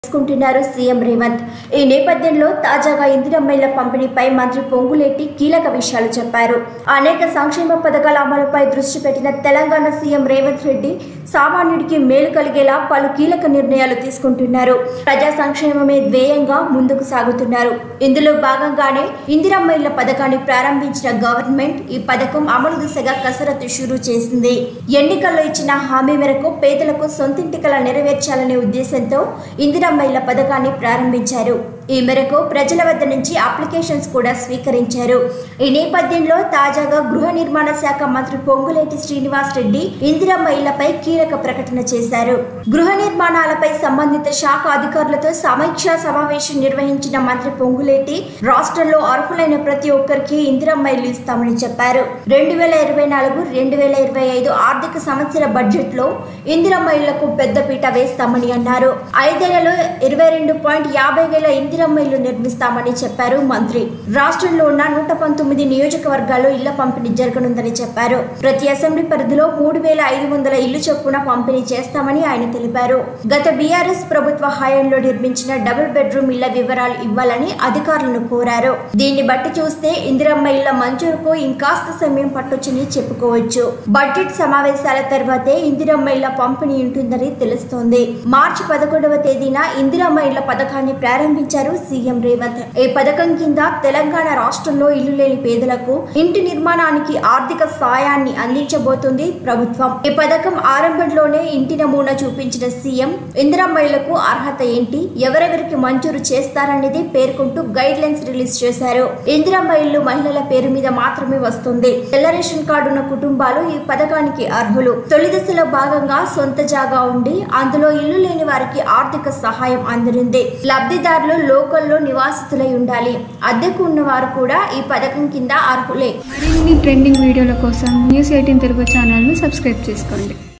తీసుకుంటున్నారు సీఎం రేవంత్ ఈ నేపథ్యంలో తాజాగా ఇందిరమ్మల పంపిణీపై మంత్రి పొంగులేటి కీలక విషయాలు చెప్పారు అనేక సంక్షేమ పథకాల అమలుపై దృష్టి పెట్టిన తెలంగాణ సీఎం రేవంత్ రెడ్డి సామాన్యుడికి మేలు కలిగేలా పలు కీలక నిర్ణయాలు తీసుకుంటున్నారు ప్రజా సంక్షేమమే ధ్యేయంగా ముందుకు సాగుతున్నారు ఇందులో భాగంగానే ఇందిరమ్మ ఇళ్ల పథకాన్ని ప్రారంభించిన గవర్నమెంట్ ఈ పథకం అమలు దిశగా కసరత్తు షురూ చేసింది ఎన్నికల్లో ఇచ్చిన హామీ మేరకు పేదలకు సొంతింటికల నెరవేర్చాలనే ఉద్దేశంతో ఇందిరమ్మ ఇళ్ల పథకాన్ని ప్రారంభించారు ఈ మేరకు ప్రజల వద్ద నుంచి అప్లికేషన్స్ కూడా స్వీకరించారు ఈ నేపథ్యంలో తాజాగా గృహ నిర్మాణ శాఖ మంత్రి పొంగులేటి శ్రీనివాస్ రెడ్డి ఇందిరమ్మ ఇళ్లపై కీలక ప్రకటన చేశారు గృహ నిర్మాణాలపై సంబంధిత శాఖ అధికారులతో సమీక్షా సమావేశం నిర్వహించిన మంత్రి పొంగులేటి రాష్ట్రంలో అర్హులైన ప్రతి ఒక్కరికి ఇందిరమ్మ ఇల్లు ఇస్తామని చెప్పారు రెండు వేల ఇరవై నాలుగు రెండు వేల ఇరవై ఐదు ఆర్థిక సంవత్సర బడ్జెట్ లో ఇందిరమ్మ ఇళ్లకు పెద్దపీట వేస్తామని అన్నారు ఐదేళ్లలో ఇరవై రెండు పాయింట్ యాభై వేల ఇందిరమ్మ ఇల్లు నిర్మిస్తామని చెప్పారు మంత్రి రాష్ట్రంలో ఉన్న నూట పంతొమ్మిది నియోజకవర్గాల్లో ఇళ్ల పంపిణీ జరగనుందని చెప్పారు ప్రతి అసెంబ్లీ పరిధిలో మూడు వేల ఐదు వందల ఇల్లు చొప్పున పంపిణీ చేస్తామని ఆయన తెలిపారు గత బీఆర్ఎస్ ప్రభుత్వ హయాంలో నిర్మించిన డబుల్ బెడ్రూమ్ ఇళ్ల వివరాలు ఇవ్వాలని అధికారులను కోరారు దీన్ని బట్టి చూస్తే ఇందిరమ్మ ఇళ్ల మంజూరుకు ఇంకాస్త సమయం పట్టొచ్చని చెప్పుకోవచ్చు బడ్జెట్ సమావేశాల తర్వాతే ఇందిరమ్మ ఇళ్ల పంపిణీ ఉంటుందని తెలుస్తోంది మార్చి పదకొండవ తేదీన ఇందిరమ్మ ఇళ్ల పథకాన్ని ప్రారంభించారు సీఎం రేవంత్ ఈ పథకం కింద తెలంగాణ రాష్ట్రంలో ఇల్లు లేని పేదలకు ఇంటి నిర్మాణానికి ఆర్థిక సాయాన్ని అందించబోతుంది ప్రభుత్వం ఈ పథకం ఆరంభంలోనే ఇంటి నమూనా చూపించిన సీఎం ఇందిరమ్మ ఇళ్లకు అర్హత ఏంటి ఎవరెవరికి మంజూరు చేస్తారనేది పేర్కొంటూ గైడ్ లైన్స్ రిలీజ్ చేశారు ఇందిరమ్మ ఇల్లు మహిళల పేరు మీద మాత్రమే వస్తుంది తెల్ల రేషన్ కార్డు ఉన్న కుటుంబాలు ఈ పథకానికి అర్హులు తొలి దశలో భాగంగా సొంత జాగా ఉండి అందులో ఇల్లు లేని వారికి ఆర్థిక సహాయం అందనుంది లబ్ధిదారులు లోకల్లో నివాసితులై ఉండాలి అద్దెకు ఉన్నవారు కూడా ఈ పథకం కింద అర్హులే మరిన్ని ట్రెండింగ్ వీడియోల కోసం న్యూస్ ఎయిటీన్ తెలుగు ఛానల్ని సబ్స్క్రైబ్ చేసుకోండి